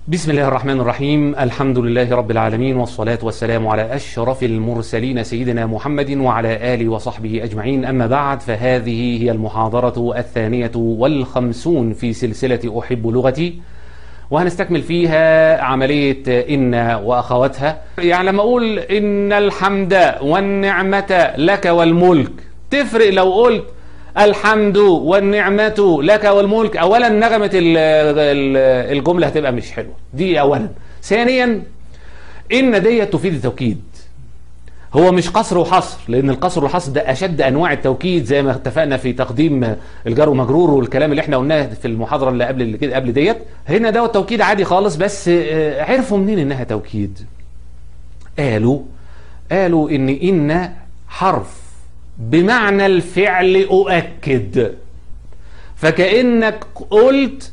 بسم الله الرحمن الرحيم الحمد لله رب العالمين والصلاة والسلام على أشرف المرسلين سيدنا محمد وعلى آله وصحبه أجمعين أما بعد فهذه هي المحاضرة الثانية والخمسون في سلسلة أحب لغتي وهنستكمل فيها عملية إن وأخواتها يعني لما أقول إن الحمد والنعمة لك والملك تفرق لو قلت الحمد والنعمة لك والملك أولا نغمة ال- ال- الجملة هتبقى مش حلوة دي أولا ثانيا إن دي تفيد التوكيد هو مش قصر وحصر لأن القصر والحصر ده أشد أنواع التوكيد زي ما اتفقنا في تقديم الجار ومجرور والكلام اللي احنا قلناه في المحاضرة اللي قبل اللي كده قبل ديت هنا ده توكيد عادي خالص بس آه، عرفوا منين إنها توكيد قالوا قالوا إن إن حرف بمعنى الفعل أؤكد فكأنك قلت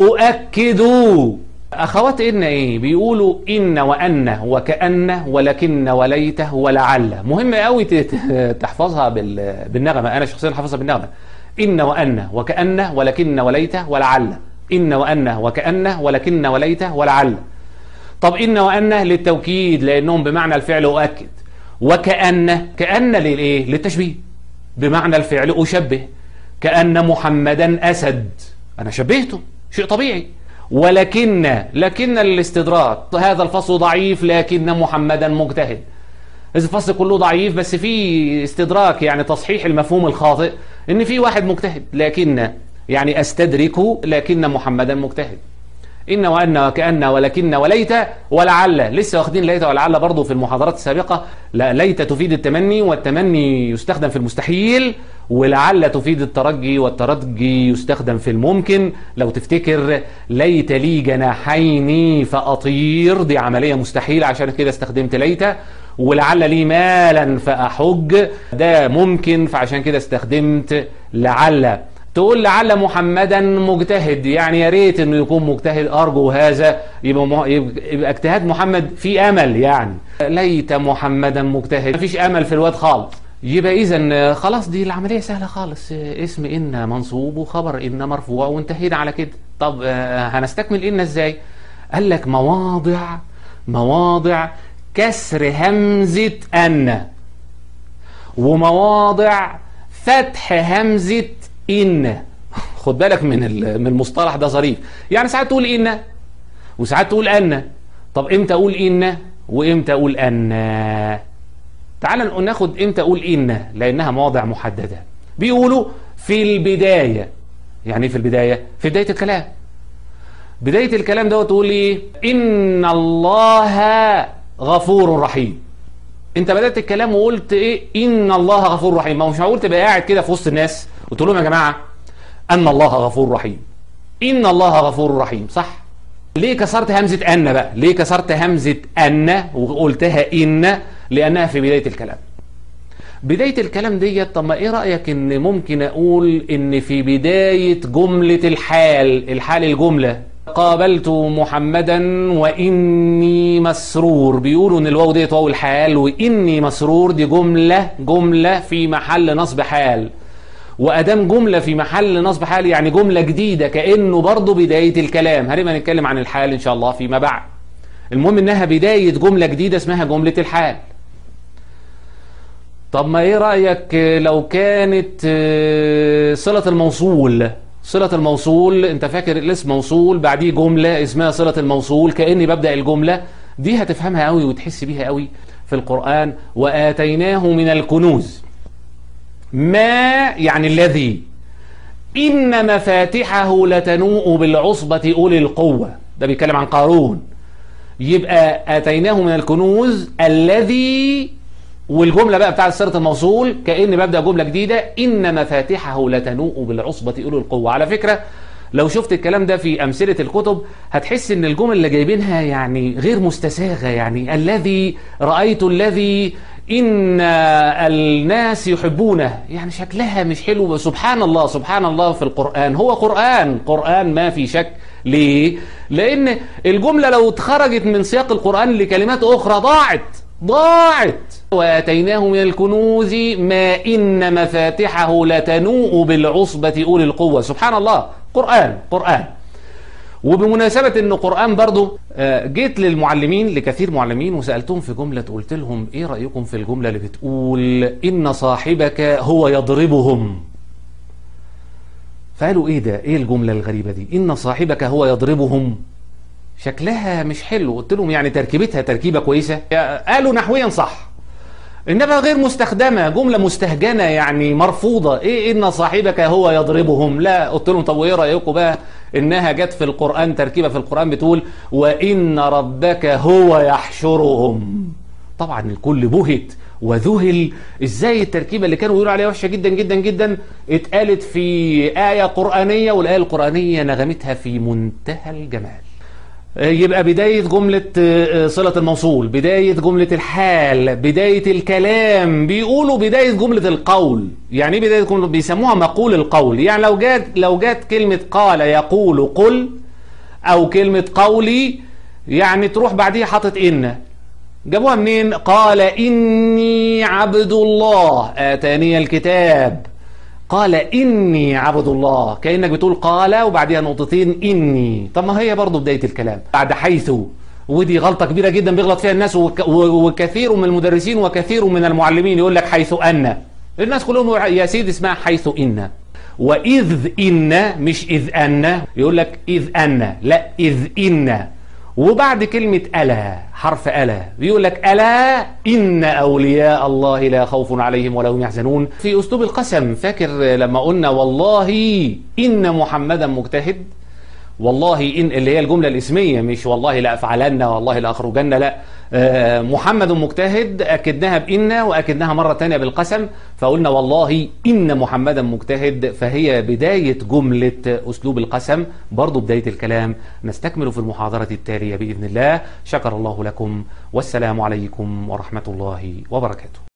أؤكدوا أخوات إن إيه بيقولوا إن وأن وكأن ولكن وليته ولعل مهم قوي ت- تحفظها بال- بالنغمة أنا شخصيا حافظها بالنغمة إن وأن وكأن ولكن وليته ولعل إن وأن وكأن ولكن وليته ولعل طب إن وأن للتوكيد لأنهم بمعنى الفعل أؤكد وكأن كأن للإيه للتشبيه بمعنى الفعل أشبه كأن محمدا أسد أنا شبهته شيء طبيعي ولكن لكن الاستدراك هذا الفصل ضعيف لكن محمدا مجتهد إذا الفصل كله ضعيف بس في استدراك يعني تصحيح المفهوم الخاطئ ان في واحد مجتهد لكن يعني استدرك لكن محمدا مجتهد إن وأن وكأن ولكن وليت ولعل لسه واخدين ليت ولعل برضه في المحاضرات السابقة لا ليت تفيد التمني والتمني يستخدم في المستحيل ولعل تفيد الترجي والترجي يستخدم في الممكن لو تفتكر ليت لي جناحين فأطير دي عملية مستحيلة عشان كده استخدمت ليت ولعل لي مالا فأحج ده ممكن فعشان كده استخدمت لعل تقول لعل محمدا مجتهد يعني يا ريت انه يكون مجتهد ارجو هذا يبقى, مه... يبقى يبقى اجتهاد محمد في امل يعني ليت محمدا مجتهد مفيش امل في الواد خالص يبقى اذا خلاص دي العمليه سهله خالص اسم ان منصوب وخبر ان مرفوع وانتهينا على كده طب آه، هنستكمل ان ازاي قال لك مواضع مواضع كسر همزه ان ومواضع فتح همزة إن خد بالك من ال- من المصطلح ده ظريف يعني ساعات تقول إن وساعات تقول أن طب إمتى أقول إن وإمتى أقول أن تعال ناخد إمتى أقول إن لأنها مواضع محددة بيقولوا في البداية يعني إيه في البداية في بداية الكلام بداية الكلام ده تقول إيه إن الله غفور رحيم انت بدات الكلام وقلت ايه ان الله غفور رحيم ما هو مش معقول تبقى قاعد كده في وسط الناس وتقول لهم يا جماعه ان الله غفور رحيم ان الله غفور رحيم صح ليه كسرت همزه ان بقى ليه كسرت همزه ان وقلتها ان لانها في بدايه الكلام بداية الكلام ديت طب ما ايه رأيك ان ممكن اقول ان في بداية جملة الحال الحال الجملة قابلت محمدا واني مسرور بيقولوا ان الواو ديت واو الحال واني مسرور دي جملة جملة في محل نصب حال وادام جملة في محل نصب حال يعني جملة جديدة كأنه برضه بداية الكلام هنبقى نتكلم عن الحال ان شاء الله فيما بعد المهم انها بداية جملة جديدة اسمها جملة الحال طب ما ايه رأيك لو كانت آه، صلة الموصول صلة الموصول انت فاكر الاسم موصول بعديه جملة اسمها صلة الموصول كأني ببدأ الجملة دي هتفهمها قوي وتحس بيها قوي في القرآن وآتيناه من الكنوز ما يعني الذي إن مفاتحه لتنوء بالعصبة أولي القوة ده بيتكلم عن قارون يبقى اتيناه من الكنوز الذي والجمله بقى بتاعت صيغه الموصول كان ببدا جمله جديده ان مفاتحه لتنوء بالعصبه اولي القوه على فكره لو شفت الكلام ده في امثله الكتب هتحس ان الجمل اللي جايبينها يعني غير مستساغه يعني الذي رايت الذي ان الناس يحبونه يعني شكلها مش حلو سبحان الله سبحان الله في القران هو قران قران ما في شك ليه لان الجمله لو اتخرجت من سياق القران لكلمات اخرى ضاعت ضاعت واتيناه من الكنوز ما ان مفاتحه لتنوء بالعصبه اولي القوه سبحان الله قران قران وبمناسبة ان قرآن برضو آه، جيت للمعلمين لكثير معلمين وسألتهم في جملة قلت لهم ايه رأيكم في الجملة اللي بتقول ان صاحبك هو يضربهم فقالوا ايه ده ايه الجملة الغريبة دي ان صاحبك هو يضربهم شكلها مش حلو قلت لهم يعني تركيبتها تركيبة كويسة قالوا نحويا صح انما غير مستخدمة جملة مستهجنة يعني مرفوضة ايه ان صاحبك هو يضربهم لا قلت لهم طب وايه رأيكم بقى انها جت في القرآن تركيبة في القرآن بتقول وان ربك هو يحشرهم طبعا الكل بهت وذهل ازاي التركيبة اللي كانوا يقولوا عليها وحشة جدا جدا جدا اتقالت في آية قرآنية والآية القرآنية نغمتها في منتهى الجمال يبقى بداية جملة صلة الموصول بداية جملة الحال بداية الكلام بيقولوا بداية جملة القول يعني ايه بداية جملة بيسموها مقول القول يعني لو جات لو جات كلمة قال يقول قل او كلمة قولي يعني تروح بعديها حاطط ان جابوها منين قال إني عبد الله آتاني الكتاب قال إني عبد الله كأنك بتقول قال وبعديها نقطتين إني طب ما هي برضو بداية الكلام بعد حيث ودي غلطة كبيرة جدا بيغلط فيها الناس وك وكثير من المدرسين وكثير من المعلمين يقول لك حيث أن الناس كلهم يا سيدي اسمها حيث إن وإذ إن مش إذ أن يقول لك إذ أن لا إذ إن وبعد كلمة ألا حرف ألا بيقول لك ألا إن أولياء الله لا خوف عليهم ولا هم يحزنون في أسلوب القسم فاكر لما قلنا والله إن محمدا مجتهد والله إن اللي هي الجملة الاسمية مش والله لا أفعلن والله لا أخرجن لا آه محمد مجتهد أكدناها بإن وأكدناها مرة تانية بالقسم فقلنا والله إن محمدا مجتهد فهي بداية جملة أسلوب القسم برضو بداية الكلام نستكمل في المحاضرة التالية بإذن الله شكر الله لكم والسلام عليكم ورحمة الله وبركاته